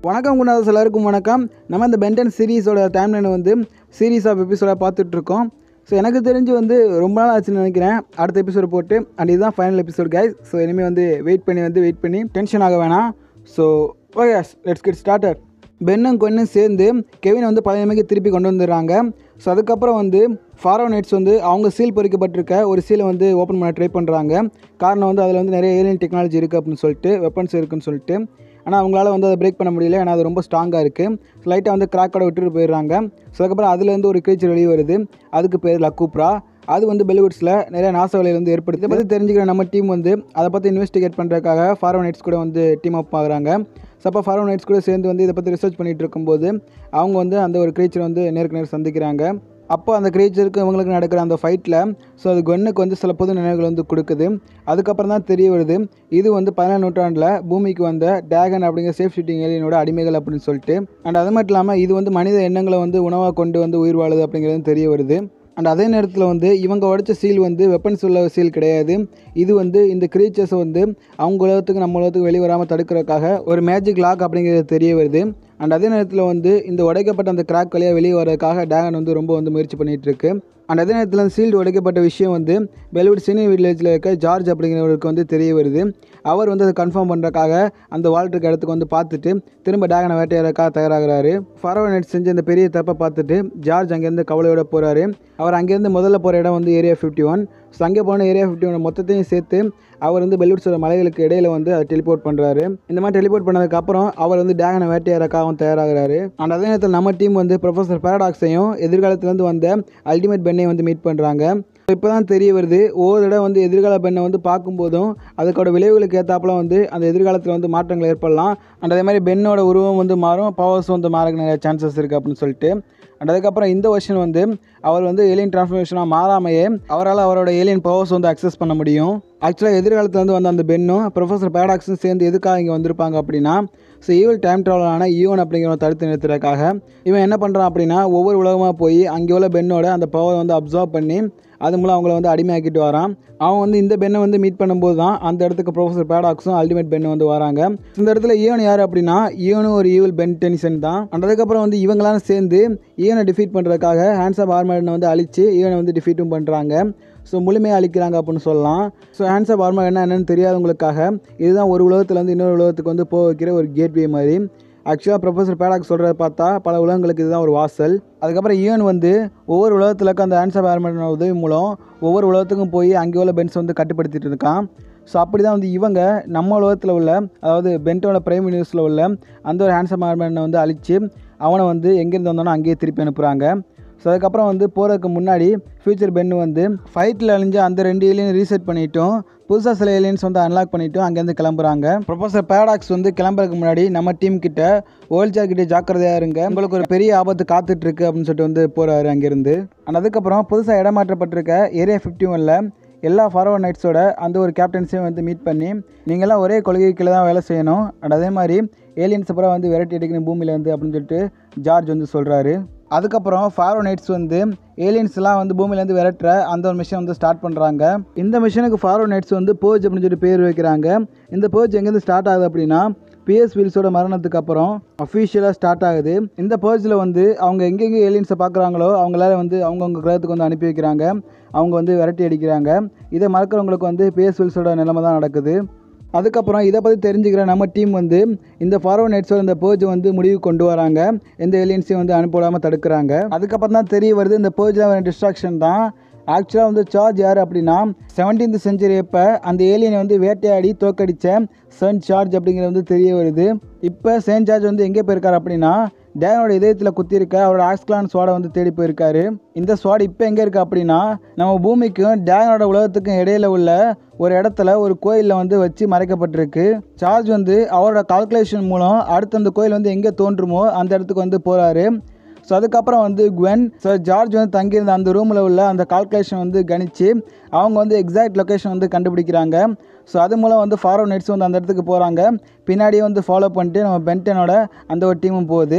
வணக்கம் குணாதாஸ் எல்லாருக்கும் வணக்கம் நம்ம இந்த பென்டன் சீரீஸோட டைம்லைன் வந்து சீரீஸ் ஆஃப் எபிசோடாக பார்த்துட்ருக்கோம் ஸோ எனக்கு தெரிஞ்சு வந்து ரொம்ப நாள் ஆச்சுன்னு நினைக்கிறேன் அடுத்த எபிசோட் போட்டு அண்ட் இதுதான் ஃபைனல் எபிசோட் கைஸ் ஸோ இனிமேல் வந்து வெயிட் பண்ணி வந்து வெயிட் பண்ணி டென்ஷன் ஆக வேணாம் so okay let's get started பென்னும் கொன்னும் சேர்ந்து கெவினை வந்து பழையமைக்கு திருப்பி கொண்டு வந்துடுறாங்க ஸோ அதுக்கப்புறம் வந்து ஃபாரோ நைட்ஸ் வந்து அவங்க சீல் பொறிக்கப்பட்டிருக்க ஒரு சீலை வந்து ஓப்பன் பண்ண ட்ரை பண்ணுறாங்க காரணம் வந்து அதில் வந்து நிறைய ஏலியன் டெக்னாலஜி இருக்குது அப்படின்னு சொல்லிட்டு வெப்பன்ஸ் இருக்குன்னு சொல்லிட்டு ஆனால் அவங்களால வந்து அதை பிரேக் பண்ண முடியல ஏன்னா அது ரொம்ப ஸ்ட்ராங்காக இருக்குது லைட்டாக வந்து கிராக்கோட விட்டுட்டு போயிடுறாங்க ஸோ அதுக்கப்புறம் அதுலேருந்து ஒரு creature வெளியே வருது அதுக்கு பேர் லக்கூப்ரா அது வந்து பெலிவுட்ஸில் நிறைய நாச வேலையில் வந்து ஏற்படுத்தி இதை பற்றி தெரிஞ்சுக்கிற நம்ம டீம் வந்து அதை பற்றி இன்வெஸ்டிகேட் பண்ணுறதுக்காக ஃபாரோ நைட்ஸ் கூட வந்து டீம் அப் ஆகுறாங்க ஸோ அப்போ ஃபாரோ நைட்ஸ் கூட சேர்ந்து வந்து இதை பற்றி ரிசர்ச் பண்ணிகிட்டு இருக்கும்போது அவங்க வந்து அந்த ஒரு creature வந்து நேருக்கு நேர் சந்திக்கிறாங்க அப்போ அந்த கிரீச்சருக்கு இவங்களுக்கு நடக்கிற அந்த ஃபைட்டில் ஸோ அது கொன்னுக்கு வந்து சில புது நினைவுகள் வந்து கொடுக்குது அதுக்கப்புறம் தான் தெரிய வருது இது வந்து பதினேழு நூற்றாண்டில் பூமிக்கு வந்த டேகன் அப்படிங்கிற சேஃப் ஷூட்டிங் ஏலியனோட அடிமைகள் அப்படின்னு சொல்லிட்டு அண்ட் அது மட்டும் இல்லாமல் இது வந்து மனித எண்ணங்களை வந்து உணவாக கொண்டு வந்து உயிர் வாழுது அப்படிங்கிறது தெரிய வருது அண்ட் அதே நேரத்தில் வந்து இவங்க உடைச்ச சீல் வந்து வெப்பன்ஸ் உள்ள சீல் கிடையாது இது வந்து இந்த கிரீச்சர்ஸை வந்து அவங்க உலகத்துக்கு நம்ம உலகத்துக்கு வெளியே வராமல் தடுக்கிறதுக்காக ஒரு மேஜிக் லாக் அப்படிங்கிறது தெரிய வருது அண்ட் அதே நேரத்தில் வந்து இந்த உடைக்கப்பட்ட அந்த கிராக் வழியாக வெளியே வரதுக்காக டேகன் வந்து ரொம்ப வந்து முயற்சி பண்ணிகிட்டு இருக்கு அண்ட் அதே நேரத்தில் அந்த சீல்டு உடைக்கப்பட்ட விஷயம் வந்து பெல்வுட் சினி வில்லேஜில் இருக்க ஜார்ஜ் அப்படிங்கிறவருக்கு வந்து தெரிய வருது அவர் வந்து அதை கன்ஃபார்ம் பண்ணுறக்காக அந்த வால்ட்ருக்கு இடத்துக்கு வந்து பார்த்துட்டு திரும்ப டேகனை வேட்டையாடுறதுக்காக தயாராகிறாரு ஃபரோ நெட் செஞ்ச இந்த பெரிய தப்பை பார்த்துட்டு ஜார்ஜ் அங்கேருந்து கவலையோட போகிறாரு அவர் அங்கேருந்து முதல்ல போகிற இடம் வந்து ஏரியா ஃபிஃப்டி ஒன் ஸோ அங்கே போன ஏரியா ஃபிஃப்டி ஒன் மொத்தத்தையும் சேர்த்து அவர் வந்து பெல்வுட்ஸோட மலைகளுக்கு இடையில வந்து அதை டெலிபோர்ட் பண்ணுறாரு இந்த மாதிரி டெலிபோர்ட் பண்ணதுக்கப்புறம் அவர் வந்து டேகனை வேட்டையாடக்காகவும் தயாராகிறாரு அண்ட் அதே நேரத்தில் நம்ம டீம் வந்து ப்ரொஃபஸர் பேரடாக்ஸையும் எதிர்காலத்துலேருந்து வந்த அல்டிமேட் பெண்ணையும் வந்து மீட் பண்ணுறாங்க இப்போ தான் தெரிய வருது ஒவ்வொரு தடவை வந்து எதிர்கால பெண்ணை வந்து பார்க்கும்போதும் அதுக்கோட விளைவுகளுக்கு ஏற்றாப்புல வந்து அந்த எதிர்காலத்தில் வந்து மாற்றங்கள் ஏற்படலாம் அண்ட் அதே மாதிரி பெண்ணோட உருவம் வந்து மாறும் பவர்ஸ் வந்து மாறக்கு நிறைய சான்சஸ் இருக்குது அப்படின்னு சொல்லிட்டு அண்ட் அதுக்கப்புறம் இந்த வருஷன் வந்து அவர் வந்து ஏலியன் டிரான்ஸ்ஃபர்மேஷனாக மாறாமையே அவரால் அவரோட ஏலியன் பவர்ஸ் வந்து அக்சஸ் பண்ண முடியும் ஆக்சுவலாக எதிர்காலத்தில் வந்து வந்த அந்த பெண்ணும் ப்ரொஃபஸர் பேடாக்ஸும் சேர்ந்து எதுக்காக இங்கே வந்திருப்பாங்க அப்படின்னா ஸோ ஈவல் டைம் ட்ராவலான ஈவன் அப்படிங்கிறவன் தடுத்து நிறுத்துறதுக்காக இவன் என்ன பண்ணுறான் அப்படின்னா ஒவ்வொரு உலகமாக போய் அங்கே உள்ள பெண்ணோட அந்த பவர் வந்து அப்சர்வ் பண்ணி அது மூலம் அவங்கள வந்து அடிமையாக்கிட்டு வரான் அவன் வந்து இந்த பெண்ணை வந்து மீட் பண்ணும்போது தான் அந்த இடத்துக்கு ப்ரொஃபஸர் பேடாக்ஸும் அல்டிமேட் பெண்ணு வந்து வராங்க இந்த இடத்துல ஈவன் யார் அப்படின்னா ஈவனும் ஒரு ஈவல் பென் டெனிசன் தான் And அதுக்கப்புறம் வந்து இவங்களாம் சேர்ந்து ஈவனை டிஃபீட் பண்ணுறதுக்காக ஹேண்ட்ஸ் ஆஃப் ஆர்மர்னை வந்து அழிச்சு ஈவனை வந்து டிஃபீட்டும் பண்ணுறாங்க ஸோ முழுமையாக அழிக்கிறாங்க அப்படின்னு சொல்லலாம் ஸோ ஹேண்ட்ஸ் ஆஃப் ஆர்மர் என்ன என்னன்னு தெரியாதவங்களுக்காக இதுதான் ஒரு உலகத்துலேருந்து இன்னொரு உலகத்துக்கு வந்து போக வைக்கிற ஒரு கேட்வே மாதிரி ஆக்சுவலாக ப்ரொஃபஸர் பேடாக் சொல்கிறத பார்த்தா பல உலகங்களுக்கு இதுதான் ஒரு வாசல் அதுக்கப்புறம் ஈவன் வந்து ஒவ்வொரு உலகத்தில் இருக்க அந்த ஆன்சர் பேர்மெண்ட் உதவி மூலம் ஒவ்வொரு உலகத்துக்கும் போய் அங்கே உள்ள பென்ஸ் வந்து கட்டுப்படுத்திட்டு இருக்கான் ஸோ அப்படி தான் வந்து இவங்க நம்ம உலகத்தில் உள்ள அதாவது பென்ட்டோட பிரைம் நியூஸில் உள்ள அந்த ஒரு ஹேண்ட்ஸம் ஆர்மெண்ட்டை வந்து அழித்து அவனை வந்து எங்கேருந்து வந்தானோ அங்கேயே திருப்பி அனுப்புகிறாங்க ஸோ அதுக்கப்புறம் வந்து போகிறதுக்கு முன்னாடி ஃபியூச்சர் பென்னு வந்து ஃபைட்டில் அழிஞ்ச அந்த ரெண்டு ஏலியன் ரீசெட் பண்ணிட்டும் புதுசாக சில ஏலியன்ஸ் வந்து அன்லாக் பண்ணிட்டும் அங்கேருந்து கிளம்புறாங்க ப்ரொஃபஸர் பேடாக்ஸ் வந்து கிளம்புறதுக்கு முன்னாடி நம்ம டீம் கிட்ட ஓல்ஜார் கிட்ட ஜாக்கிரதையாக இருங்க உங்களுக்கு ஒரு பெரிய ஆபத்து காத்துட்டு இருக்கு அப்படின்னு சொல்லிட்டு வந்து போகிறாரு அங்கேருந்து அண்ட் அதுக்கப்புறம் புதுசாக இடமாற்றப்பட்டிருக்க ஏரியா ஃபிஃப்டி ஒனில் எல்லா ஃபார்வர்ட் நைட்ஸோட அந்த ஒரு கேப்டன்ஸையும் வந்து மீட் பண்ணி நீங்களாம் ஒரே கொள்கை கீழே தான் வேலை செய்யணும் அண்ட் அதே மாதிரி ஏலியன்ஸ் அப்புறம் வந்து விரட்டி அடிக்கணும் பூமியில் வந்து அப்படின்னு சொல்லிட்டு ஜார்ஜ் வந்து சொல்கிறாரு அதுக்கப்புறம் ஃபாரோ நைட்ஸ் வந்து ஏலியன்ஸ்லாம் வந்து பூமியிலேருந்து விரட்டுற அந்த ஒரு மிஷன் வந்து ஸ்டார்ட் பண்ணுறாங்க இந்த மிஷனுக்கு ஃபாரோ நைட்ஸ் வந்து போர்ஜ் அப்படின்னு சொல்லிட்டு பேர் வைக்கிறாங்க இந்த போர்ஜ் எங்கேருந்து ஸ்டார்ட் ஆகுது அப்படின்னா பிஎஸ் வில்ஸோட மரணத்துக்கு அப்புறம் அஃபீஷியலாக ஸ்டார்ட் ஆகுது இந்த பர்ஜில் வந்து அவங்க எங்கெங்கே ஏலியன்ஸை பார்க்குறாங்களோ அவங்களால வந்து அவங்கவுங்க கிரகத்துக்கு வந்து அனுப்பி வைக்கிறாங்க அவங்க வந்து விரட்டி அடிக்கிறாங்க இதை மறக்கிறவங்களுக்கு வந்து பிஎஸ் வில்ஸோட நிலைமை தான் நடக்குது அதுக்கப்புறம் இதை பற்றி தெரிஞ்சுக்கிற நம்ம டீம் வந்து இந்த ஃபார்வர்ட் நைட்ஸோட இந்த பேர்ஜ் வந்து முடிவு கொண்டு வராங்க எந்த ஏலியன்ஸையும் வந்து அனுப்பிடாமல் தடுக்கிறாங்க அதுக்கப்புறம் தான் தெரிய வருது இந்த பேர்ஜில் வர டிஸ்ட்ராக்ஷன் தான் ஆக்சுவலாக வந்து சார்ஜ் யார் அப்படின்னா செவன்டீன்த் செஞ்சுரி அப்போ அந்த ஏலியனை வந்து வேட்டையாடி தோக்கடித்த சென்ட் சார்ஜ் அப்படிங்கிறது வந்து தெரிய வருது இப்போ சென்ட் சார்ஜ் வந்து எங்கே போயிருக்காரு அப்படின்னா டேனோட இதயத்தில் குத்திருக்க அவரோட ஆக்ஸ்கிளான் ஸ்வாடை வந்து தேடி போயிருக்காரு இந்த ஸ்வாட் இப்போ எங்கே இருக்குது அப்படின்னா நம்ம பூமிக்கும் டேனோட உலகத்துக்கும் இடையில உள்ள ஒரு இடத்துல ஒரு கோயிலில் வந்து வச்சு மறைக்கப்பட்டிருக்கு சார்ஜ் வந்து அவரோட கால்குலேஷன் மூலம் அடுத்து அந்த கோயில் வந்து எங்கே தோன்றுமோ அந்த இடத்துக்கு வந்து போகிறாரு ஸோ அதுக்கப்புறம் வந்து குவென் ஸோ ஜார்ஜ் வந்து தங்கியிருந்த அந்த ரூமில் உள்ள அந்த கால்குலேஷன் வந்து கணிச்சு அவங்க வந்து எக்ஸாக்ட் லொக்கேஷன் வந்து கண்டுபிடிக்கிறாங்க ஸோ அது மூலம் வந்து ஃபாரோ நைட்ஸ் வந்து அந்த இடத்துக்கு போகிறாங்க பின்னாடியே வந்து ஃபாலோ பண்ணிட்டு நம்ம பென்டனோட அந்த ஒரு டீமும் போகுது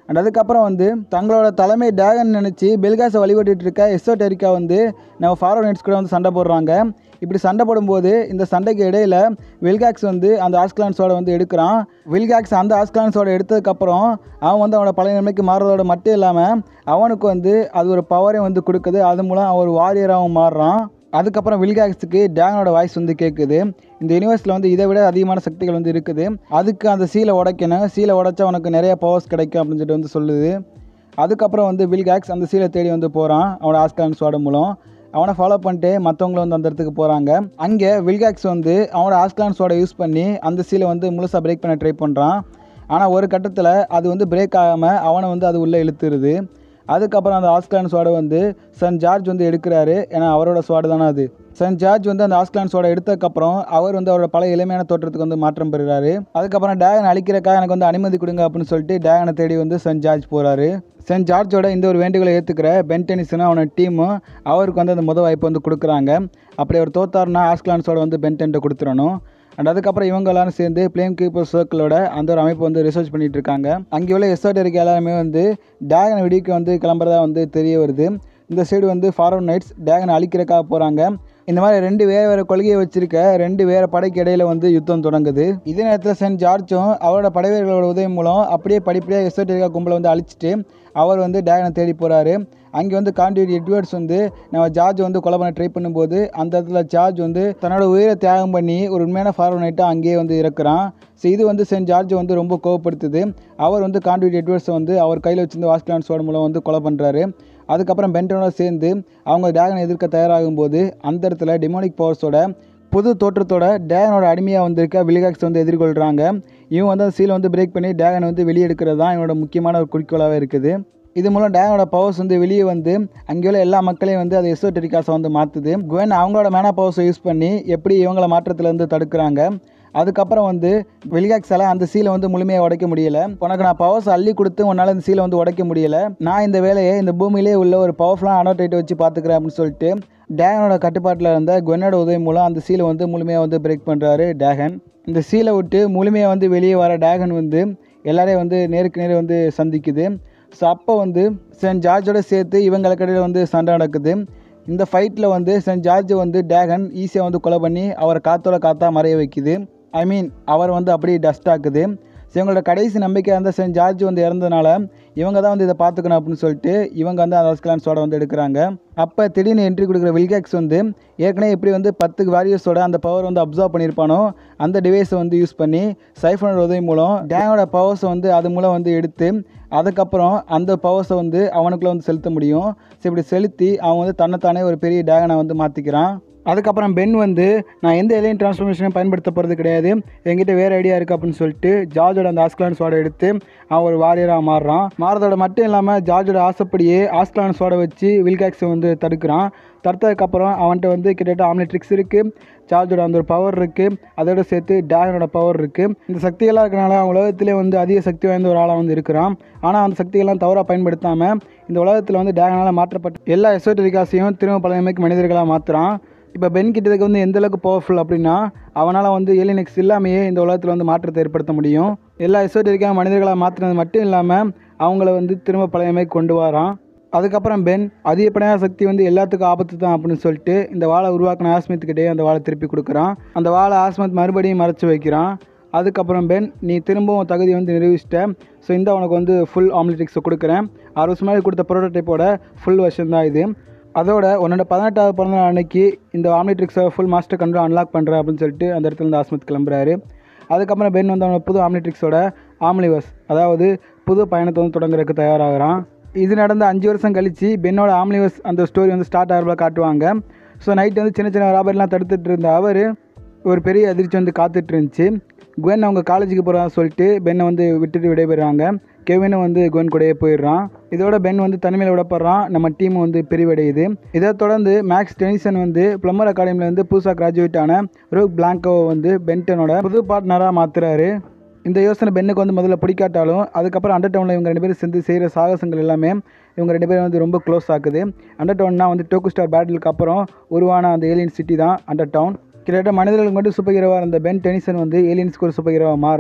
அண்ட் அதுக்கப்புறம் வந்து தங்களோட தலைமை டேகன் நினச்சி பெல்காஸை வழிபட்டுட்டு இருக்க எஸ்ஓடெரிக்கா வந்து நம்ம ஃபாரோ நைட்ஸ் கூட வந்து சண்டை போடுறாங்க இப்படி சண்டை போடும்போது இந்த சண்டைக்கு இடையில வில்காக்ஸ் வந்து அந்த ஆஸ்கிலான்ஸோட வந்து எடுக்கிறான் வில்காக்ஸ் அந்த ஆஸ்கிலான்ஸோட எடுத்ததுக்கப்புறம் அவன் வந்து அவனோட பழைய நிலைமைக்கு மாறுறதோட மட்டும் இல்லாமல் அவனுக்கு வந்து அது ஒரு பவரையும் வந்து கொடுக்குது அது மூலம் அவன் ஒரு வாரியராகவும் மாறுறான் அதுக்கப்புறம் வில்காக்ஸுக்கு டேகனோட வாய்ஸ் வந்து கேட்குது இந்த யூனிவர்ஸில் வந்து இதை விட அதிகமான சக்திகள் வந்து இருக்குது அதுக்கு அந்த சீலை உடைக்கணும் சீலை உடைச்சா உனக்கு நிறைய பவர்ஸ் கிடைக்கும் அப்படின்னு சொல்லிட்டு வந்து சொல்லுது அதுக்கப்புறம் வந்து வில்காக்ஸ் அந்த சீலை தேடி வந்து போகிறான் அவனோட ஆஸ்கான் ஸ்வாட மூலம் அவனை ஃபாலோ பண்ணிட்டு மற்றவங்களும் வந்து அந்த இடத்துக்கு போகிறாங்க அங்கே வில்காக்ஸ் வந்து அவனோட ஆஸ்கான் ஸ்வாடை யூஸ் பண்ணி அந்த சீலை வந்து முழுசாக பிரேக் பண்ண ட்ரை பண்ணுறான் ஆனால் ஒரு கட்டத்தில் அது வந்து பிரேக் ஆகாமல் அவனை வந்து அது உள்ளே இழுத்துருது அதுக்கப்புறம் அந்த ஆஸ்கிலான் ஸ்வாடை வந்து சன் ஜார்ஜ் வந்து எடுக்கிறாரு ஏன்னா அவரோட ஸ்வாடு தானே அது சன் ஜார்ஜ் வந்து அந்த ஆஸ்கிலான் ஸ்வாடை எடுத்ததுக்கப்புறம் அவர் வந்து அவரோட பழைய எளிமையான தோற்றத்துக்கு வந்து மாற்றம் பெறுறாரு அதுக்கப்புறம் டேகன் அழிக்கிறக்காக எனக்கு வந்து அனுமதி கொடுங்க அப்படின்னு சொல்லிட்டு டேகனை தேடி வந்து சன் ஜார்ஜ் போகிறாரு சென்ட் ஜார்ஜோட இந்த ஒரு வேண்டுகோளை ஏற்றுக்கிற பென் டெனிஸனும் அவனோட டீமும் அவருக்கு வந்து அந்த முத வாய்ப்பு வந்து கொடுக்குறாங்க அப்படி அவர் தோத்தாருன்னா ஆஸ்கிலான்ஸோட வந்து பென் டென்ட்டை கொடுத்துடணும் அண்ட் அதுக்கப்புறம் இவங்க எல்லாரும் சேர்ந்து பிளேம் கீப்பர் சர்க்கிளோட அந்த ஒரு அமைப்பு வந்து ரிசர்ச் பண்ணிட்டு இருக்காங்க அங்கே உள்ள எஸ்ஆர்டருக்கு எல்லாருமே வந்து டேகன் வெடிக்கு வந்து கிளம்புறதா வந்து தெரிய வருது இந்த சைடு வந்து ஃபார்வர்ட் நைட்ஸ் டேகனை அழிக்கிறக்காக போகிறாங்க இந்த மாதிரி ரெண்டு வேறு வேறு கொள்கையை வச்சிருக்க ரெண்டு வேறு படைக்கு இடையில வந்து யுத்தம் தொடங்குது இதே நேரத்தில் சென்ட் ஜார்ஜும் அவரோட படைவீரர்களோட உதவி மூலம் அப்படியே படிப்படியாக எஸ்ஓடெரிக்கா கும்பலை வந்து அழிச்சிட்டு அவர் வந்து டேகனை தேடி போகிறாரு அங்கே வந்து காண்டியூட் எட்வர்ட்ஸ் வந்து நம்ம ஜார்ஜ் வந்து கொலை பண்ண ட்ரை பண்ணும்போது அந்த இடத்துல ஜார்ஜ் வந்து தன்னோட உயிரை தியாகம் பண்ணி ஒரு உண்மையான ஃபார்வர்ட் நைட்டாக அங்கேயே வந்து இறக்குறான் ஸோ இது வந்து சென்ட் ஜார்ஜ் வந்து ரொம்ப கோவப்படுத்துது அவர் வந்து காண்டியூட் எட்வர்ட்ஸை வந்து அவர் கையில் வச்சிருந்த வாஸ்கிலான் சோட மூலம் வந்து கொலை பண்ணுறாரு அதுக்கப்புறம் பென்டனோட சேர்ந்து அவங்க டேகனை எதிர்க்க தயாராகும் போது அந்த இடத்துல டிமோனிக் பவர்ஸோட புது தோற்றத்தோட டேகனோட அடிமையாக வந்திருக்க வில்காக்ஸ் வந்து எதிர்கொள்கிறாங்க இவன் வந்து அந்த சீலை வந்து பிரேக் பண்ணி டேகனை வந்து வெளியே எடுக்கிறது தான் இவனோட முக்கியமான ஒரு குறிக்கோளாகவே இருக்குது இது மூலம் டேகனோட பவர்ஸ் வந்து வெளியே வந்து அங்கே உள்ள எல்லா மக்களையும் வந்து அது எசோட்டெரிக்காஸை வந்து மாற்றுது குவன் அவங்களோட மேனா பவர்ஸை யூஸ் பண்ணி எப்படி இவங்கள மாற்றத்துலேருந்து தடுக்கிறாங்க அதுக்கப்புறம் வந்து வெளிகாக்ஸால் அந்த சீலை வந்து முழுமையாக உடைக்க முடியல உனக்கு நான் பவர்ஸ் அள்ளி கொடுத்து உன்னால் இந்த சீலை வந்து உடைக்க முடியல நான் இந்த வேலையை இந்த பூமியிலே உள்ள ஒரு பவர்ஃபுல்லான அனோட்டேட் வச்சு பார்த்துக்கிறேன் அப்படின்னு சொல்லிட்டு டேகனோட கட்டுப்பாட்டில் இருந்த குவனோட உதவி மூலம் அந்த சீலை வந்து முழுமையாக வந்து பிரேக் பண்ணுறாரு டேகன் இந்த சீலை விட்டு முழுமையாக வந்து வெளியே வர டேகன் வந்து எல்லாரையும் வந்து நேருக்கு நேர் வந்து சந்திக்குது ஸோ அப்போ வந்து சென்ட் ஜார்ஜோட சேர்த்து இவங்களுக்கு இடையில வந்து சண்டை நடக்குது இந்த ஃபைட்டில் வந்து சென்ட் ஜார்ஜ் வந்து டேகன் ஈஸியாக வந்து கொலை பண்ணி அவரை காத்தோட காத்தா மறைய வைக்குது ஐ மீன் அவர் வந்து அப்படியே டஸ்ட் ஆக்குது ஸோ இவங்களோட கடைசி நம்பிக்கை இருந்த சென்ட் ஜார்ஜ் வந்து இறந்ததுனால இவங்க தான் வந்து இதை பார்த்துக்கணும் அப்படின்னு சொல்லிட்டு இவங்க வந்து அந்த அஸ்கலான்ஸோட வந்து எடுக்கிறாங்க அப்போ திடீர்னு என்ட்ரி கொடுக்குற வில்கேக்ஸ் வந்து ஏற்கனவே எப்படி வந்து பத்து வாரியர்ஸோட அந்த பவர் வந்து அப்சர்வ் பண்ணியிருப்பானோ அந்த டிவைஸை வந்து யூஸ் பண்ணி சைஃபனோட உதவி மூலம் டேங்கோட பவர்ஸை வந்து அது மூலம் வந்து எடுத்து அதுக்கப்புறம் அந்த பவர்ஸை வந்து அவனுக்குள்ளே வந்து செலுத்த முடியும் ஸோ இப்படி செலுத்தி அவன் வந்து தன்னைத்தானே ஒரு பெரிய டேகனை வந்து மாற்றிக்கிறான் அதுக்கப்புறம் பென் வந்து நான் எந்த எலையின் டிரான்ஸ்ஃபர்மேஷனையும் பயன்படுத்த போகிறது கிடையாது என்கிட்ட வேறு ஐடியா இருக்குது அப்படின்னு சொல்லிட்டு ஜார்ஜோட அந்த ஆஸ்கிலான் சோடை எடுத்து அவன் ஒரு வாரியராக மாறுறான் மாறதோட மட்டும் இல்லாமல் ஜார்ஜோட ஆசைப்படியே ஆஸ்கிலான் சோடை வச்சு வில்காக்ஸை வந்து தடுக்கிறான் தடுத்ததுக்கப்புறம் அவன்கிட்ட வந்து கிட்டத்தட்ட ஆம்னிட்ரிக்ஸ் இருக்குது ஜார்ஜோட அந்த ஒரு பவர் இருக்குது அதோட சேர்த்து டேகனோட பவர் இருக்குது இந்த சக்திகளாக இருக்கனால அவன் உலகத்திலே வந்து அதிக சக்தி வாய்ந்த ஒரு ஆளாக வந்து இருக்கிறான் ஆனால் அந்த சக்திகள்லாம் தவறாக பயன்படுத்தாமல் இந்த உலகத்தில் வந்து டேகனால் மாற்றப்பட்ட எல்லா எசோட்டரிகாஸையும் திரும்ப பழையமைக்கு மனிதர்களாக மாற்றுறான் இப்போ பென் கிட்டதுக்கு வந்து எந்த அளவுக்கு பவர்ஃபுல் அப்படின்னா அவனால் வந்து ஏலியனிக்ஸ் இல்லாமையே இந்த உலகத்தில் வந்து மாற்றத்தை ஏற்படுத்த முடியும் எல்லா எசோட்டரிக்காக மனிதர்களாக மாற்றினது மட்டும் இல்லாமல் அவங்கள வந்து திரும்ப பழையமைக்கு கொண்டு வரான் அதுக்கப்புறம் பென் அதிகப்படியான சக்தி வந்து எல்லாத்துக்கும் ஆபத்து தான் அப்படின்னு சொல்லிட்டு இந்த வாழை உருவாக்கின ஆஸ்மித்துக்கிட்டே அந்த வாழை திருப்பி கொடுக்குறான் அந்த வாழை ஆஸ்மத் மறுபடியும் மறைச்சு வைக்கிறான் அதுக்கப்புறம் பென் நீ திரும்பவும் தகுதி வந்து நிரூபிச்சிட்ட ஸோ இந்த உனக்கு வந்து ஃபுல் ஆம்லெட்டிக்ஸை கொடுக்குறேன் அறுபது வருஷம் முன்னாடி கொடுத்த ப்ரோட்டோடைப்போட ஃபுல் வெர்ஷன் தான் இது அதோட உன்னோட பதினெட்டாவது பிறந்த நாள் அன்னைக்கு இந்த ஆம்னிட்ரிக்ஸை ஃபுல் மாஸ்டர் கண்ட்ரோல் அன்லாக் பண்ணுறேன் அப்படின்னு சொல்லிட்டு அந்த இடத்துல இருந்து ஆஸ்மத் கிளம்புறாரு அதுக்கப்புறம் பென் வந்து அவனோட புது ஆம்னிட்ரிக்ஸோட ஆம்லிவர்ஸ் அதாவது புது பயணத்தை வந்து தொடங்குறதுக்கு தயாராகிறான் இது நடந்த அஞ்சு வருஷம் கழித்து பென்னோட ஆம்லிவர்ஸ் அந்த ஸ்டோரி வந்து ஸ்டார்ட் ஆகிறப்ப காட்டுவாங்க ஸோ நைட் வந்து சின்ன சின்ன ராபர்லாம் தடுத்துட்டு இருந்த அவர் ஒரு பெரிய அதிர்ச்சி வந்து காத்துட்டு இருந்துச்சு குவென் அவங்க காலேஜுக்கு போகிறதா சொல்லிட்டு பென்னை வந்து விட்டுட்டு விடைபெறாங்க கெவினும் வந்து குவென் கூடயே போயிடுறான் இதோட பென் வந்து தனிமையில் விடப்படுறான் நம்ம டீம் வந்து பிரிவடையுது இதை தொடர்ந்து மேக்ஸ் டெனிசன் வந்து பிளம்பர் அகாடமியில் வந்து புதுசாக கிராஜுவேட் ஆன ரூக் பிளாங்கோவை வந்து பென்டனோட புது பார்ட்னராக மாற்றுறாரு இந்த யோசனை பென்னுக்கு வந்து முதல்ல பிடிக்காட்டாலும் அதுக்கப்புறம் அண்டர் டவுனில் இவங்க ரெண்டு பேரும் சேர்ந்து செய்கிற சாகசங்கள் எல்லாமே இவங்க ரெண்டு பேரும் வந்து ரொம்ப க்ளோஸ் ஆக்குது அண்டர் டவுன்னா வந்து டோக்கு ஸ்டார் பேட்டிலுக்கு அப்புறம் உருவான அந்த ஏலியன் சிட்டி தான் அண்டர் டவுன் கிட்டத்தட்ட மனிதர்களுக்கு மட்டும் சூப்பர் ஹீரோவாக இருந்த பென் டெனிசன் வந்து ஏலியன்ஸ்க்கு ஒரு சூப்பர் ஹீரோவாக மாறுறான்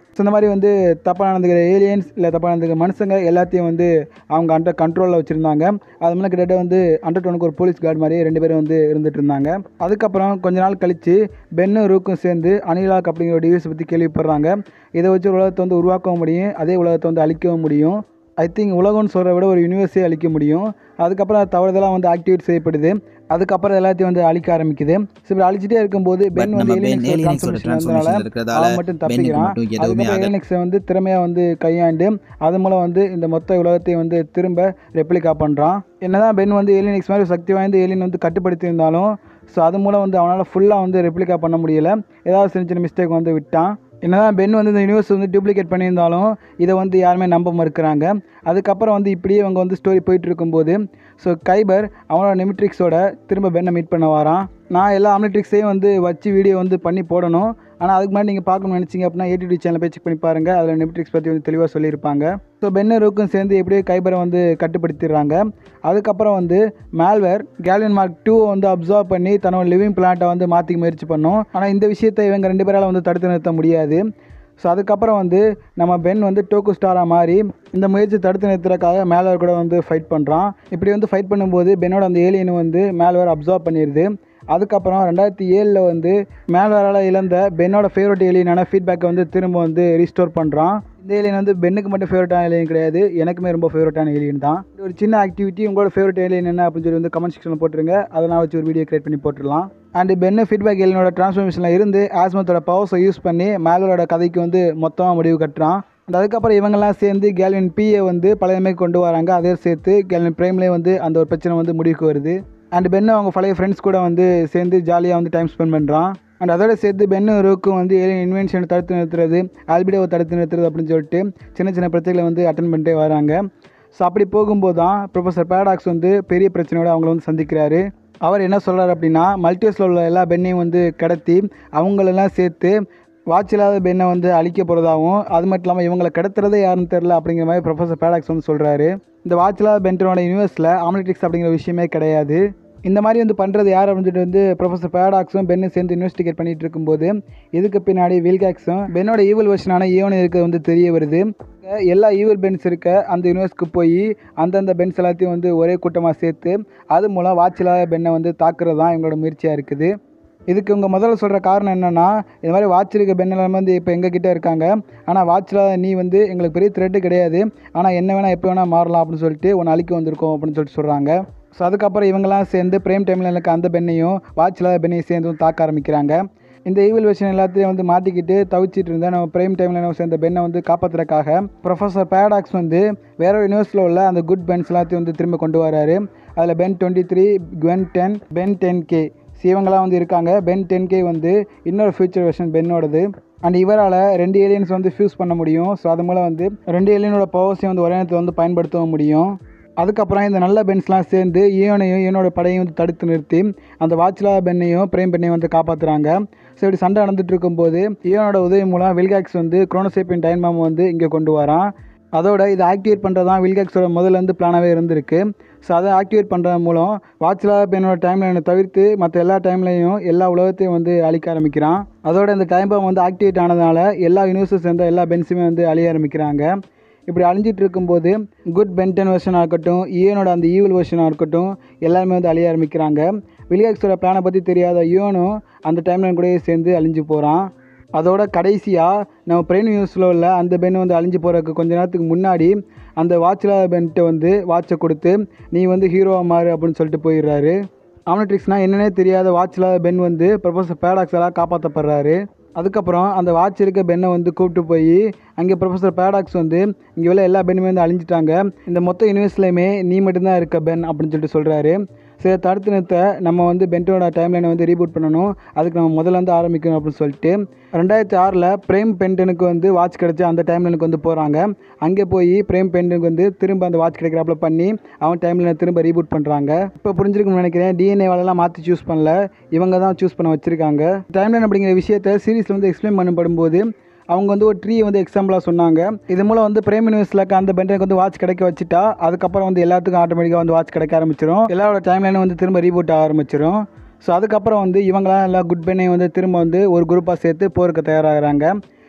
ஸோ இந்த மாதிரி வந்து தப்பாக நடந்துக்கிற ஏலியன்ஸ் இல்லை தப்பாக நடந்துக்கிற மனுஷங்க எல்லாத்தையும் வந்து அவங்க அண்டர் கண்ட்ரோலில் வச்சுருந்தாங்க அது மேலே கிட்டத்தட்ட வந்து அண்டர் டவுனுக்கு ஒரு போலீஸ் கார்டு மாதிரி ரெண்டு பேரும் வந்து இருந்துட்டு இருந்தாங்க அதுக்கப்புறம் கொஞ்ச நாள் கழித்து பென்னும் ரூக்கும் சேர்ந்து அனிலாக் அப்படிங்கிற ஒரு டிவைஸை பற்றி கேள்விப்படுறாங்க இதை வச்சு உலகத்தை வந்து உருவாக்கவும் முடியும் அதே உலகத்தை வந்து அழிக்கவும் முடியும் ஐ திங்க் உலகம்னு சொல்கிறத விட ஒரு யூனிவர்ஸே அழிக்க முடியும் அதுக்கப்புறம் அது தவறுதலாக வந்து ஆக்டிவேட் செய்யப்படுது அதுக்கப்புறம் எல்லாத்தையும் வந்து அழிக்க ஆரம்பிக்குது ஸோ இப்படி அழிச்சிட்டே இருக்கும்போது பென் வந்து நம்ம Ben ஏலியன்ஸோட aliens ஓட transformation வந்தனால transformation இருக்கிறதால அவன் மட்டும் பென்னுக்கு தப்பிக்கிறான் மட்டும் எதுவுமே அதுக்கப்புறம் ஆகல. ஏலியன்ஸை வந்து திறமையாக வந்து கையாண்டு அது மூலம் வந்து இந்த மொத்த உலகத்தையும் வந்து திரும்ப ரெப்ளிகா பண்ணுறான் என்னதான் பென் வந்து ஏலியனிக்ஸ் மாதிரி சக்தி வாய்ந்த ஏலியன் வந்து கட்டுப்படுத்தியிருந்தாலும் ஸோ அது மூலம் வந்து அவனால் ஃபுல்லாக வந்து ரெப்ளிகா பண்ண முடியல ஏதாவது சின்ன சின்ன மிஸ்டேக் வந்து விட்டான் என்னதான் பென் வந்து இந்த யூனிவர்ஸ் வந்து டூப்ளிகேட் பண்ணியிருந்தாலும் இதை வந்து யாருமே நம்ப மறுக்கிறாங்க அதுக்கப்புறம் வந்து இப்படியே அவங்க வந்து ஸ்டோரி போயிட்டு இருக்கும்போது ஸோ கைபர் அவனோட நிமிட்ரிக்ஸோட திரும்ப பென்னை மீட் பண்ண வரான் நான் எல்லா ஆம்னிட்ரிக்ஸையும் வந்து வச்சு வீடியோ வந்து பண்ணி போடணும் ஆனால் அதுக்கு முன்னாடி நீங்கள் பார்க்கணும்னு நினச்சிங்க அப்படின்னா ஏடிடி சேனல் போய் செக் பண்ணி பாருங்கள் அதில் நிமிட்ரிக்ஸ் பற்றி வந்து தெளிவாக சொல்லியிருப்பாங்க ஸோ பென்னருக்கும் சேர்ந்து எப்படியே கைபரை வந்து கட்டுப்படுத்திடுறாங்க அதுக்கப்புறம் வந்து மேல்வேர் கேலியன் மார்க் டூ வந்து அப்சர்வ் பண்ணி தன்னோட லிவிங் பிளான்ட்டை வந்து மாற்றிக்க முயற்சி பண்ணோம் ஆனால் இந்த விஷயத்தை இவங்க ரெண்டு பேரால் வந்து தடுத்து நிறுத்த முடியாது ஸோ அதுக்கப்புறம் வந்து நம்ம பென் வந்து டோக்கு ஸ்டாராக மாறி இந்த முயற்சி தடுத்து நிறுத்துறதுக்காக மேல்வேர் கூட வந்து ஃபைட் பண்ணுறான் இப்படி வந்து ஃபைட் பண்ணும்போது பென்னோட அந்த ஏலியன் வந்து மேல்வேர் அப்சர்வ் பண்ணிடுது அதுக்கப்புறம் ரெண்டாயிரத்தி ஏழில் வந்து மேல்வேரால் இழந்த பென்னோட ஃபேவரட் ஏலியனான ஃபீட்பேக்கை வந்து திரும்ப வந்து ரீஸ்டோர் பண்ணுறான் இந்த ஏலியன் வந்து பென்னுக்கு மட்டும் ஃபேவரட்டான ஏலியன் கிடையாது எனக்குமே ரொம்ப ஃபேவரட்டான ஏலியன் தான் இது ஒரு சின்ன ஆக்டிவிட்டி உங்களோட ஃபேவரட் ஏலியன் என்ன அப்படின்னு சொல்லி வந்து கமெண்ட் செக்ஷனில் போட்டுருங்க அதை நான் வச்சு ஒரு வீடியோ கிரியேட் பண்ணி போட்டுடலாம் அண்ட் பென்னு ஃபீட்பேக் ஏலியனோட ட்ரான்ஸ்ஃபர்மேஷனில் இருந்து ஆஸ்மத்தோட பவர்ஸை யூஸ் பண்ணி மேல்வேரோட கதைக்கு வந்து மொத்தமாக முடிவு கட்டுறான் and அதுக்கப்புறம் இவங்கெல்லாம் சேர்ந்து கேல்வின் பிஏ வந்து பழையமே கொண்டு வராங்க அதே சேர்த்து கேல்வின் பிரேம்லேயே வந்து அந்த ஒரு பிரச்சனை வந்து முடிவுக்கு வருது அண்ட் பென்னு அவங்க பழைய ஃப்ரெண்ட்ஸ் கூட வந்து சேர்ந்து ஜாலியாக வந்து டைம் ஸ்பெண்ட் பண்ணுறான் அண்ட் அதோட சேர்த்து பென்னு ரோக்கும் வந்து ஏலியன் இன்வென்ஷனை தடுத்து நிறுத்துறது ஆல்பிடோவை தடுத்து நிறுத்துறது அப்படின்னு சொல்லிட்டு சின்ன சின்ன பிரச்சனைகளை வந்து அட்டன் பண்ணிட்டே வராங்க ஸோ அப்படி போகும்போது தான் ப்ரொஃபஸர் பேடாக்ஸ் வந்து பெரிய பிரச்சனையோட அவங்கள வந்து சந்திக்கிறாரு அவர் என்ன சொல்கிறார் அப்படின்னா மல்டிவர்ஸில் உள்ள எல்லா பெண்ணையும் வந்து கடத்தி அவங்களெல்லாம் சேர்த்து வாட்ச் இல்லாத பெண்ணை வந்து அழிக்க போகிறதாகவும் அது மட்டும் இல்லாமல் இவங்களை கடத்துறதே யாருன்னு தெரில அப்படிங்கிற மாதிரி ப்ரொஃபஸர் பேடாக்ஸ் வந்து சொல்கிறாரு இந்த வாட்ச் இல்லாத பென்டனோட யூனிவர்ஸில் ஆம்னிட்டிக்ஸ் அப்படிங்கிற விஷயமே கிடையாது இந்த மாதிரி வந்து பண்ணுறது யார் அப்படின்னு சொல்லிட்டு வந்து ப்ரொஃபஸர் பேடாக்ஸும் பென்னும் சேர்ந்து இன்வெஸ்டிகேட் பண்ணிட்டு இருக்கும்போது இதுக்கு பின்னாடி வில்காக்ஸும் பென்னோட ஈவல் வெர்ஷனான ஈவன் இருக்கிறது வந்து தெரிய வருது எல்லா ஈவல் பென்ஸ் இருக்க அந்த யூனிவர்ஸ்க்கு போய் அந்தந்த பென்ஸ் எல்லாத்தையும் வந்து ஒரே கூட்டமாக சேர்த்து அது மூலம் வாட்ச் இல்லாத பெண்ணை வந்து தாக்குறது தான் இவங்களோட முயற்சியாக இருக்குது இதுக்கு இவங்க முதல்ல சொல்கிற காரணம் என்னென்னா இது மாதிரி வாட்ச் இருக்க பெண் எல்லாமே வந்து இப்போ எங்கள் கிட்டே இருக்காங்க ஆனால் வாட்சில் நீ வந்து எங்களுக்கு பெரிய த்ரெட்டு கிடையாது ஆனால் என்ன வேணால் எப்போ வேணால் மாறலாம் அப்படின்னு சொல்லிட்டு உன்னை அழிக்க வந்திருக்கோம் அப்படின்னு சொல்லிட்டு சொல்கிறாங்க ஸோ அதுக்கப்புறம் இவங்கெல்லாம் சேர்ந்து பிரேம் டைமில் இருக்க அந்த பெண்ணையும் வாட்ச் இல்லாத பெண்ணையும் சேர்ந்து வந்து தாக்க ஆரம்பிக்கிறாங்க இந்த ஈவில் விஷயம் எல்லாத்தையும் வந்து மாட்டிக்கிட்டு தவிச்சிட்டு இருந்த நம்ம பிரேம் டைமில் நம்ம சேர்ந்த பெண்ணை வந்து காப்பாற்றுறதுக்காக ப்ரொஃபஸர் பேடாக்ஸ் வந்து வேற ஒரு யூனிவர்ஸில் உள்ள அந்த குட் பென்ஸ் எல்லாத்தையும் வந்து திரும்ப கொண்டு வராரு அதில் Ben twenty three Gwen ten Ben ten K இவங்களாம் வந்து இருக்காங்க பென் டென் கே வந்து இன்னொரு ஃபியூச்சர் வெர்ஷன் பென்னோடது அண்ட் இவரால் ரெண்டு ஏலியன்ஸ் வந்து ஃபியூஸ் பண்ண முடியும் ஸோ அது மூலம் வந்து ரெண்டு ஏலியனோட பவர்ஸையும் வந்து ஒரே நேரத்தில் வந்து பயன்படுத்தவும் முடியும் அதுக்கப்புறம் இந்த நல்ல பென்ஸ்லாம் சேர்ந்து ஈவனையும் ஈவனோட படையும் வந்து தடுத்து நிறுத்தி அந்த வாட்ச்லா பெண்ணையும் பிரேம் பெண்ணையும் வந்து காப்பாற்றுறாங்க ஸோ இப்படி சண்டை நடந்துட்டு இருக்கும்போது ஈவனோட உதவி மூலம் வில்காக்ஸ் வந்து குரோனோசேப்பின் டைம் பாம் வந்து இங்கே கொண்டு வரான் அதோட இதை ஆக்டிவேட் பண்ணுறது தான் வில்காக்ஸோட முதல்லேருந்து பிளானாகவே இருந்திருக்கு ஸோ அதை ஆக்டிவேட் பண்ணுறது மூலம் வாட்ச்லா பெண்ணோட டைம் லைனை தவிர்த்து மற்ற எல்லா டைம்லையும் எல்லா உலகத்தையும் வந்து அழிக்க ஆரம்பிக்கிறான் அதோட இந்த டைம் பாம் வந்து ஆக்டிவேட் ஆனதுனால எல்லா யூனிவர்ஸும் சேர்ந்த எல்லா பென்ஸுமே வந்து அழிய ஆரம்பிக்கிறாங்க இப்படி அழிஞ்சிட்டு இருக்கும்போது குட் பென்டன் வெர்ஷனாக இருக்கட்டும் ஈவனோட அந்த ஈவில் வெர்ஷனாக இருக்கட்டும் எல்லாருமே வந்து அழிய ஆரம்பிக்கிறாங்க வில்காக்ஸோட பிளானை பற்றி தெரியாத ஈவனும் அந்த டைம்லைன் கூடயே சேர்ந்து அழிஞ்சு போகிறான் அதோட கடைசியாக நம்ம பிரெயின் நியூஸில் உள்ள அந்த பெண் வந்து அழிஞ்சு போகிறதுக்கு கொஞ்ச நேரத்துக்கு முன்னாடி அந்த வாட்சில் பென்ட்டு வந்து வாட்சை கொடுத்து நீ வந்து ஹீரோவாக மாறு அப்படின்னு சொல்லிட்டு போயிடுறாரு ஆம்னட்ரிக்ஸ்னால் என்னன்னே தெரியாத வாட்சில் பென் வந்து ப்ரொஃபஸர் பேடாக்ஸால் காப்பாற்றப்படுறாரு அதுக்கப்புறம் அந்த வாட்ச் இருக்க பெண்ணை வந்து கூப்பிட்டு போய் அங்கே ப்ரொஃபஸர் பேடாக்ஸ் வந்து இங்கே உள்ள எல்லா பெண்ணுமே வந்து அழிஞ்சிட்டாங்க இந்த மொத்த யூனிவர்ஸ்லையுமே நீ மட்டும்தான் இருக்க பென் அப்படின்னு சொல்லிட்டு சொல்கிறாரு சரி தடுத்து நிறுத்த நம்ம வந்து பென்டோட டைம்லைனை வந்து ரீபூட் பண்ணணும் அதுக்கு நம்ம முதல்ல வந்து ஆரம்பிக்கணும் அப்படின்னு சொல்லிட்டு ரெண்டாயிரத்தி ஆறில் பிரேம் பென்டனுக்கு வந்து வாட்ச் கிடச்சி அந்த டைம்லைனுக்கு வந்து போகிறாங்க அங்கே போய் பிரேம் பென்டனுக்கு வந்து திரும்ப அந்த வாட்ச் கிடைக்கிறாப்புல பண்ணி அவன் டைம்லைனை திரும்ப ரீபூட் பண்ணுறாங்க இப்போ புரிஞ்சிருக்கும்னு நினைக்கிறேன் டிஎன்ஏவாலலாம் மாற்றி சூஸ் பண்ணல இவங்க தான் சூஸ் பண்ண வச்சுருக்காங்க டைம்லைன் அப்படிங்கிற விஷயத்தை சீரிஸில் வந்து எக்ஸ்பிளைன் பண்ணப்படும் போது அவங்க வந்து ஒரு ட்ரீயை வந்து எக்ஸாம்பிளாக சொன்னாங்க இது மூலம் வந்து பிரேம் யூனிவர்ஸில் அந்த பென்டனுக்கு வந்து வாட்ச் கிடைக்க வச்சுட்டா அதுக்கப்புறம் வந்து எல்லாத்துக்கும் ஆட்டோமேட்டிக்காக வந்து வாட்ச் கிடைக்க ஆரம்பிச்சிடும் எல்லாரோட டைம்லைனும் வந்து திரும்ப ரீபூட் ஆக ஆரம்பிச்சிடும் ஸோ அதுக்கப்புறம் வந்து இவங்களாம் எல்லா குட் பெண்ணையும் வந்து திரும்ப வந்து ஒரு குரூப்பாக சேர்த்து போருக்கு தயாராகிறாங்க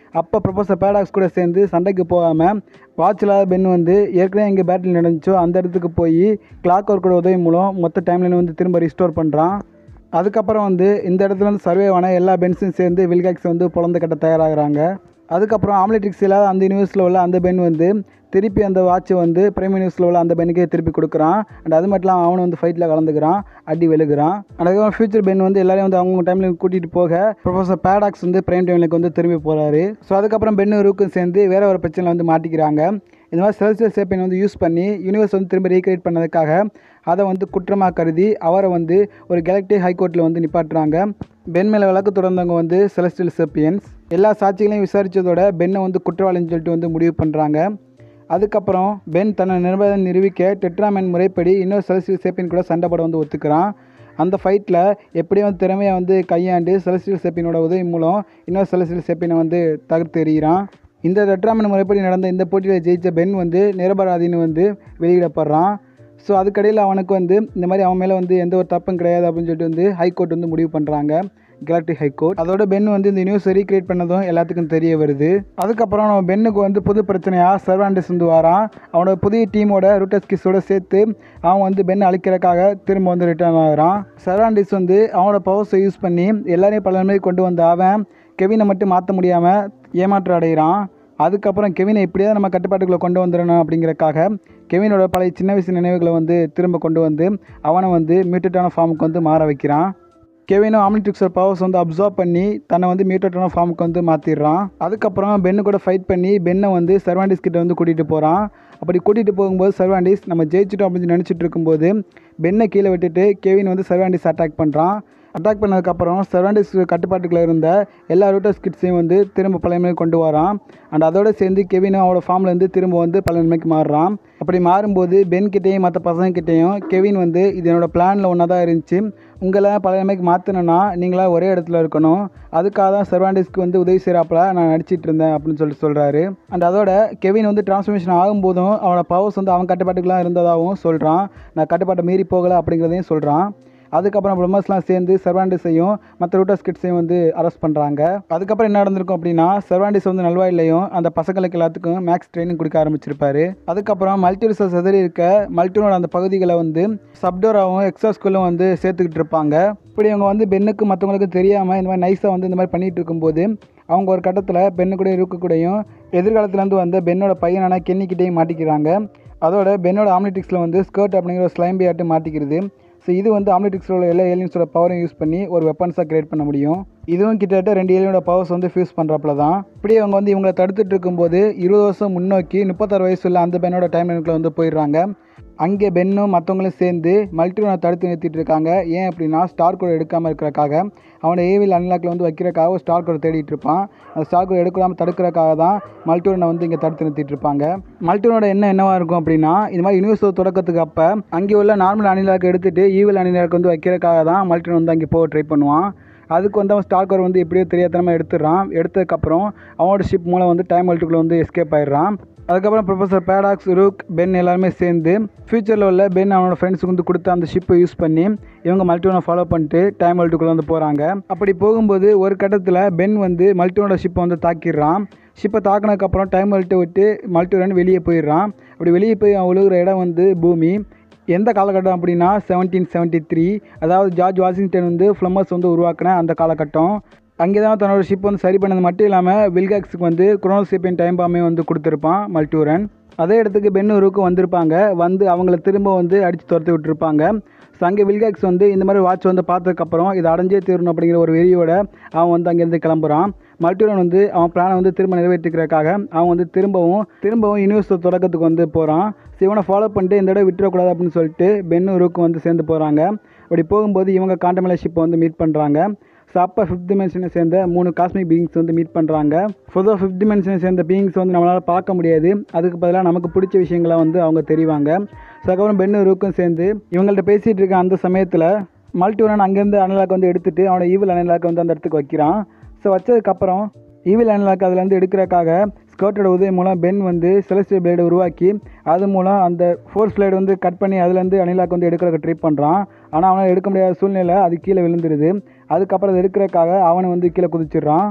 அப்போ ப்ரொஃபஸர் பேடாக்ஸ் கூட சேர்ந்து சண்டைக்கு போகாமல் வாட்ச் இல்லாத பென் வந்து ஏற்கனவே எங்கே பேட்டில் நடந்துச்சோ அந்த இடத்துக்கு போய் கிளாக் ஒர்க்கோட உதவி மூலம் மொத்த டைம்லைன் வந்து திரும்ப ரிஸ்டோர் பண்ணுறான் அதுக்கப்புறம் வந்து இந்த இடத்துல வந்து சர்வே ஆன எல்லா பென்ஸும் சேர்ந்து வில்காக்ஸ் வந்து பொழந்து கட்ட தயாராகிறாங்க அதுக்கப்புறம் ஆம்லெட்ரிக்ஸ் இல்லாத அந்த யூனிவர்ஸில் உள்ள அந்த பென் வந்து திருப்பி அந்த வாட்சை வந்து பிரைம் யூனிவர்ஸில் உள்ள அந்த பென்னுக்கே திருப்பி கொடுக்குறான் அண்ட் அது மட்டும் இல்லாமல் அவனும் வந்து ஃபைட்டில் கலந்துக்கிறான் அடி வெளுக்கிறான் அதுக்கப்புறம் ஃபியூச்சர் பென் வந்து எல்லாரையும் வந்து அவங்க டைமில் கூட்டிகிட்டு போக ப்ரொஃபஸர் பேடாக்ஸ் வந்து பிரைம் டைம்லுக்கு வந்து திரும்பி போகிறாரு ஸோ அதுக்கப்புறம் பென்னு ரூக்கும் சேர்ந்து வேற ஒரு பிரச்சனை வந்து மாட்டிக்கிறாங்க இந்த மாதிரி செல்சியல் சேப்பின் வந்து யூஸ் பண்ணி யூனிவர்ஸ் வந்து திரும்ப ரீக்ரியேட் பண்ணதுக்காக அதை வந்து குற்றமாக கருதி அவரை வந்து ஒரு கேலக்டிக் ஹைகோர்ட்டில் வந்து நிப்பாட்டுறாங்க பென் மேலே வழக்கு தொடர்ந்தவங்க வந்து செலஸ்டியல் சேப்பியன்ஸ் எல்லா சாட்சிகளையும் விசாரித்ததோட பென்னை வந்து குற்றவாளின்னு சொல்லிட்டு வந்து முடிவு பண்ணுறாங்க அதுக்கப்புறம் பென் தன்னை நிர்வாகம் நிரூபிக்க டெட்ராமேன் முறைப்படி இன்னொரு செலஸ்டியல் சேப்பின் கூட சண்டை போட வந்து ஒத்துக்கிறான் அந்த ஃபைட்டில் எப்படியும் வந்து திறமையை வந்து கையாண்டு செலஸ்டியல் சேப்பினோட உதவி மூலம் இன்னொரு செலஸ்டியல் சேப்பினை வந்து தகர்த்து எறிகிறான் இந்த டெட்ராமன் முறைப்படி நடந்த இந்த போட்டியில் ஜெயித்த பென் வந்து நிரபராதின்னு வந்து வெளியிடப்படுறான் ஸோ அதுக்கடையில் அவனுக்கு வந்து இந்த மாதிரி அவன் மேலே வந்து எந்த ஒரு தப்பும் கிடையாது அப்படின்னு சொல்லிட்டு வந்து ஹைகோர்ட் வந்து முடிவு பண்ணுறாங்க கெலாக்டிக் ஹைகோர்ட் அதோட பென் வந்து இந்த நியூஸ் ரீக்ரியேட் பண்ணதும் எல்லாத்துக்கும் தெரிய வருது அதுக்கப்புறம் நம்ம பென்னுக்கு வந்து புது பிரச்சனையாக சர்வாண்டிஸ் வந்து வரான் அவனோட புதிய டீமோட ரூட்டஸ் கிஸோட சேர்த்து அவன் வந்து பென் அழிக்கிறதுக்காக திரும்ப வந்து ரிட்டர்ன் ஆகிறான் சர்வாண்டிஸ் வந்து அவனோட பவர்ஸை யூஸ் பண்ணி எல்லாரையும் பல மாதிரி கொண்டு வந்த அவன் கெவினை மட்டும் மாற்ற முடியாமல் ஏமாற்றம் அடைகிறான் அதுக்கப்புறம் கெவினை எப்படியாவது நம்ம கட்டுப்பாட்டுக்குள்ளே கொண்டு வந்துடணும் அப்படிங்கிறக்காக கெவினோட பழைய சின்ன வயசு நினைவுகளை வந்து திரும்ப கொண்டு வந்து அவனை வந்து மியூட்டடான ஃபார்முக்கு வந்து மாற வைக்கிறான் கெவினும் ஆம்னிட்ரிக்ஸோட பவர்ஸ் வந்து அப்சர்வ் பண்ணி தன்னை வந்து மியூட்டடான ஃபார்முக்கு வந்து மாற்றிடுறான் அதுக்கப்புறம் பென்னு கூட ஃபைட் பண்ணி பென்னை வந்து சர்வாண்டிஸ் கிட்ட வந்து கூட்டிகிட்டு போகிறான் அப்படி கூட்டிகிட்டு போகும்போது சர்வாண்டிஸ் நம்ம ஜெயிச்சிட்டோம் அப்படின்னு நினச்சிட்டு இருக்கும்போது பென்னை கீழே விட்டுட்டு கெவின் வந்து சர்வாண்டிஸ் அட்டாக் பண்ணுறான் அட்டாக் பண்ணதுக்கப்புறம் சர்வாண்டிஸ் கட்டுப்பாட்டுக்குள்ள இருந்த எல்லா ரூட்டர்ஸ் கிட்ஸையும் வந்து திரும்ப பழையமைக்கு கொண்டு வரான் அண்ட் அதோட சேர்ந்து கெவினும் அவனோட ஃபார்ம்லேருந்து திரும்ப வந்து பழையமைக்கு மாறுறான் அப்படி மாறும்போது பென் கிட்டேயும் மற்ற பசங்கக்கிட்டேயும் கெவின் வந்து இது என்னோட பிளானில் ஒன்றா தான் இருந்துச்சு உங்களை பழையமைக்கு மாற்றணுன்னா நீங்களா ஒரே இடத்துல இருக்கணும் அதுக்காக தான் சர்வாண்டிஸ்க்கு வந்து உதவி செய்கிறாப்புல நான் நடிச்சிட்டு இருந்தேன் அப்படின்னு சொல்லிட்டு சொல்கிறாரு அண்ட் அதோட கெவின் வந்து டிரான்ஸ்ஃபர்மேஷன் ஆகும்போதும் அவனோட பவர்ஸ் வந்து அவன் கட்டுப்பாட்டுக்குலாம் இருந்ததாகவும் சொல்கிறான் நான் கட்டுப்பாட்டை மீறி போகலை அப்படிங்கிறதையும் சொல்கிறான் அதுக்கப்புறம் பிரம்மஸ்லாம் சேர்ந்து சர்வாண்டிஸையும் மற்ற ரூட்டர்ஸ் கிட்ஸையும் வந்து அரெஸ்ட் பண்ணுறாங்க அதுக்கப்புறம் என்ன நடந்திருக்கும் அப்படின்னா சர்வாண்டிஸ் வந்து நல்வாயிலையும் அந்த பசங்களுக்கு எல்லாத்துக்கும் மேக்ஸ் ட்ரைனிங் கொடுக்க ஆரம்பிச்சிருப்பாரு அதுக்கப்புறம் மல்டிவர்ஸை சிதறி இருக்க மல்டினோட அந்த பகுதிகளை வந்து சப்டோராவும் எக்ஸாஸ்குள்ளும் வந்து சேர்த்துக்கிட்டு இருப்பாங்க இப்படி இவங்க வந்து பெண்ணுக்கு மற்றவங்களுக்கு தெரியாமல் இந்த மாதிரி நைஸாக வந்து இந்த மாதிரி பண்ணிகிட்டு இருக்கும்போது அவங்க ஒரு கட்டத்தில் பெண்ணு கூட இருக்கக்கூடையும் எதிர்காலத்துலேருந்து வந்த பெண்ணோட பையனான கென்னிக்கிட்டேயும் மாட்டிக்கிறாங்க அதோட பெண்ணோட ஆம்னிட்டிக்ஸில் வந்து ஸ்கர்ட் அப்படிங்கிற ஒரு ஸ்லைம் ஆட்டு மாட்டிக்கிறது ஸோ இது வந்து ஆம்னிட்டிக்ஸில் உள்ள எல்லா ஏலியன்ஸோட பவரையும் யூஸ் பண்ணி ஒரு வெப்பன்ஸாக கிரியேட் பண்ண முடியும் இதுவும் கிட்டத்தட்ட ரெண்டு ஏலியனோட பவர்ஸ் வந்து ஃபியூஸ் பண்ணுறப்பல தான் இப்படி அவங்க வந்து இவங்களை தடுத்துட்டு இருக்கும்போது இருபது வருஷம் முன்னோக்கி முப்பத்தாறு வயசு உள்ள அந்த பெண்ணோட டைம் லைனுக்குள்ள வந்து போயிடுறாங்க அங்கே பென்னும் மற்றவங்களும் சேர்ந்து மல்டிவனை தடுத்து நிறுத்திட்டு இருக்காங்க ஏன் அப்படின்னா ஸ்டார் கோட் எடுக்காமல் இருக்கிறக்காக அவனை ஏவில் அன்லாக்கில் வந்து வைக்கிறக்காக ஒரு ஸ்டார் கோட் தேடிட்டு இருப்பான் அந்த ஸ்டார் கோட் எடுக்காமல் தடுக்கிறக்காக தான் மல்டிவனை வந்து இங்கே தடுத்து நிறுத்திட்டு இருப்பாங்க மல்டிவனோட என்ன என்னவா இருக்கும் அப்படின்னா இந்த மாதிரி யூனிவர்ஸ் தொடக்கத்துக்கு அப்போ அங்கே உள்ள நார்மல் அனிலாக்கு எடுத்துட்டு ஈவில் அனிலாக்கு வந்து வைக்கிறக்காக தான் மல்டிவன் வந்து அங்கே போக ட்ரை பண்ணுவான் அதுக்கு வந்து அவன் ஸ்டார் கோர் வந்து எப்படியோ தெரியாதனமாக எடுத்துடுறான் எடுத்ததுக்கப்புறம் அவனோட ஷிப் மூலம் வந்து டைம் மல்ட்டுக்குள்ளே வந்து எஸ்கேப் ஆயிடுறான் அதுக்கப்புறம் ப்ரொஃபஸர் பேடாக்ஸ் ரூக் பென் எல்லாருமே சேர்ந்து ஃபியூச்சரில் உள்ள பென் அவனோட ஃப்ரெண்ட்ஸுக்கு வந்து கொடுத்த அந்த ஷிப்பை யூஸ் பண்ணி இவங்க மல்டிவனை ஃபாலோ பண்ணிட்டு டைம் மல்ட்டுக்குள்ளே வந்து போகிறாங்க அப்படி போகும்போது ஒரு கட்டத்தில் பென் வந்து மல்டிவனோட ஷிப்பை வந்து தாக்கிடுறான் ஷிப்பை தாக்கினதுக்கப்புறம் டைம் மல்ட்டை விட்டு மல்டிவன் வெளியே போயிடுறான் அப்படி வெளியே போய் அவன் விழுகிற இடம் வந்து பூமி எந்த காலகட்டம் அப்படின்னா செவன்டீன் செவன்ட்டி த்ரீ அதாவது ஜார்ஜ் வாஷிங்டன் வந்து ஃப்ளம்மர்ஸ் வந்து உருவாக்கின அந்த காலகட்டம் அங்கே தான் தன்னோட ஷிப் வந்து சரி பண்ணது மட்டும் இல்லாமல் வில்காக்ஸுக்கு வந்து குரோனோசிப்பின் டைம் பாமே வந்து கொடுத்துருப்பான் மல்டியூரன் அதே இடத்துக்கு பென்னூருக்கு வந்திருப்பாங்க வந்து அவங்கள திரும்ப வந்து அடித்து துரத்தி விட்டுருப்பாங்க ஸோ அங்கே வில்காக்ஸ் வந்து இந்த மாதிரி வாட்ச் வந்து பார்த்ததுக்கப்புறம் இதை அடைஞ்சே தீரணும் அப்படிங்கிற ஒரு வெறியோட அவன் வந்து அங்கேருந்து கிளம்புறான் மல்டியூரன் வந்து அவன் பிளானை வந்து திரும்ப நிறைவேற்றிக்கிறதுக்காக அவன் வந்து திரும்பவும் திரும்பவும் யூனிவர்ஸ் தொடக்கத்துக்கு வந்து போகிறான் ஸோ இவனை ஃபாலோ பண்ணிட்டு இந்த இடம் விட்டுறக்கூடாது அப்படின்னு சொல்லிட்டு பென்னூருக்கு வந்து சேர்ந்து போகிறாங்க அப்படி போகும்போது இவங்க காண்டமலை ஷிப்பை வந்து மீட் பண்ணுறாங்க ஸோ அப்போ ஃபிஃப்த் டிமென்ஷனை சேர்ந்த மூணு காஸ்மிக் பீயிங்ஸ் வந்து மீட் பண்ணுறாங்க பொதுவாக ஃபிஃப்த் டிமென்ஷனை சேர்ந்த பீயிங்ஸ் வந்து நம்மளால் பார்க்க முடியாது அதுக்கு பதிலாக நமக்கு பிடிச்ச விஷயங்களை வந்து அவங்க தெரிவாங்க ஸோ அதுக்கப்புறம் பென்னு ரூக்கும் சேர்ந்து இவங்கள்ட்ட பேசிகிட்டு இருக்க அந்த சமயத்தில் மல்டிவரன் அங்கேருந்து அனலாக் வந்து எடுத்துகிட்டு அவனோட ஈவில் அனலாக் வந்து அந்த இடத்துக்கு வைக்கிறான் ஸோ வச்சதுக்கப்புறம் ஈவில் அனலாக் அதுலேருந்து எடுக்கிறக்காக ஸ்கர்ட்டோட உதவி மூலம் பென் வந்து செலஸ்டியல் பிளேடை உருவாக்கி அது மூலம் அந்த ஃபோர்ஸ் பிளேடு வந்து கட் பண்ணி அதுலேருந்து அனிலாக் வந்து எடுக்கிறதுக்கு ட்ரை பண்ணுறான் ஆனால் அவனால் எடுக்க முடியாத சூழ்நிலை அது கீழே விழுந்துருது அதுக்கப்புறம் அதை எடுக்கிறக்காக அவனை வந்து கீழே குதிச்சிடுறான்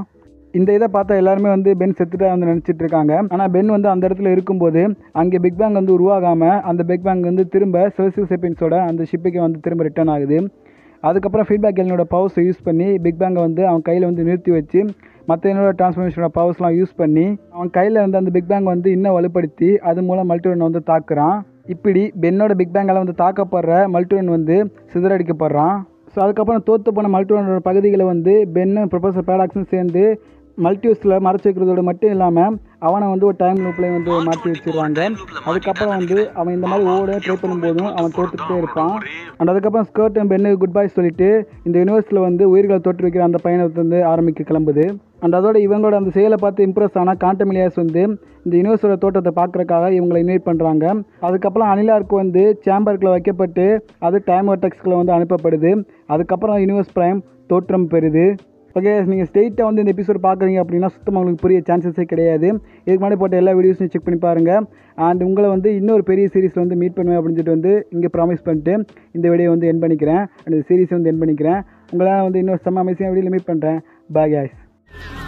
இந்த இதை பார்த்தா எல்லாருமே வந்து பென் செத்துட்டா வந்து நினச்சிட்டு இருக்காங்க ஆனால் பென் வந்து அந்த இடத்துல இருக்கும்போது அங்கே பிக் பேங் வந்து உருவாகாமல் அந்த பிக் பேங் வந்து திரும்ப செல்சியல் செப்பின்ஸோட அந்த ஷிப்புக்கு வந்து திரும்ப ரிட்டர்ன் ஆகுது அதுக்கப்புறம் ஃபீட்பேக் எலினோட பவர்ஸை யூஸ் பண்ணி பிக் பேங்கை வந்து அவன் கையில் வந்து நிறுத்தி வச்சு மற்ற என்னோட டிரான்ஸ்ஃபர்மேஷனோட பவர்ஸ்லாம் யூஸ் பண்ணி அவன் கையில் இருந்த அந்த பிக் பேங் வந்து இன்னும் வலுப்படுத்தி அது மூலம் மல்டிவன் வந்து தாக்குறான் இப்படி பென்னோட பிக் பேங்கால் வந்து தாக்கப்படுற மல்டிவன் வந்து சிதறடிக்கப்படுறான் ஸோ அதுக்கப்புறம் தோற்று போன மல்டிவனோட பகுதிகளை வந்து பென்னு ப்ரொஃபஸர் பேடாக்ஸும் சேர்ந்து மல்டிவர்ஸில் மறைச்சி வைக்கிறதோட மட்டும் இல்லாமல் அவனை வந்து ஒரு டைம் லூப்லேயும் வந்து மாற்றி வச்சிருவாங்க அதுக்கப்புறம் வந்து அவன் இந்த மாதிரி ஓட ட்ரை பண்ணும்போதும் அவன் தோத்துக்கிட்டே இருப்பான் அண்ட் அதுக்கப்புறம் Skurd and Ben goodbye சொல்லிட்டு இந்த யூனிவர்ஸில் வந்து உயிர்களை தொட்டு வைக்கிற அந்த பயணத்தை வந்து ஆரம்பிக்க கிளம்புது அண்ட் அதோட இவங்களோட அந்த செயலை பார்த்து இம்ப்ரெஸ் ஆனால் காண்டமிலியாஸ் வந்து இந்த யூனிவர்ஸோட தோட்டத்தை பார்க்குறக்காக இவங்களை இன்வைட் பண்ணுறாங்க அதுக்கப்புறம் அனிலாருக்கு வந்து சேம்பருக்குள்ள வைக்கப்பட்டு அது டைம் டெக்ஸ்கில் வந்து அனுப்பப்படுது அதுக்கப்புறம் யூனிவர்ஸ் பிரைம் தோற்றம் பெறுது ஓகே நீங்கள் ஸ்ட்ரெயிட்டாக வந்து இந்த எபிசோட் பார்க்குறீங்க அப்படின்னா சுத்தமாக உங்களுக்கு புரிய சான்சஸே கிடையாது இதுக்கு முன்னாடி போட்ட எல்லா வீடியோஸையும் செக் பண்ணி பாருங்கள் அண்ட் உங்களை வந்து இன்னொரு பெரிய சீரிஸில் வந்து மீட் பண்ணுவேன் அப்படின்னு சொல்லிட்டு வந்து இங்கே ப்ராமிஸ் பண்ணிட்டு இந்த வீடியோ வந்து என் பண்ணிக்கிறேன் அண்ட் இந்த சீரிஸ் வந்து என் பண்ணிக்கிறேன் உங்களால் வந்து இன்னொரு செம்ம அமேசியாக வீடியோவில் மீட் பண்ணுறேன் பாய் guys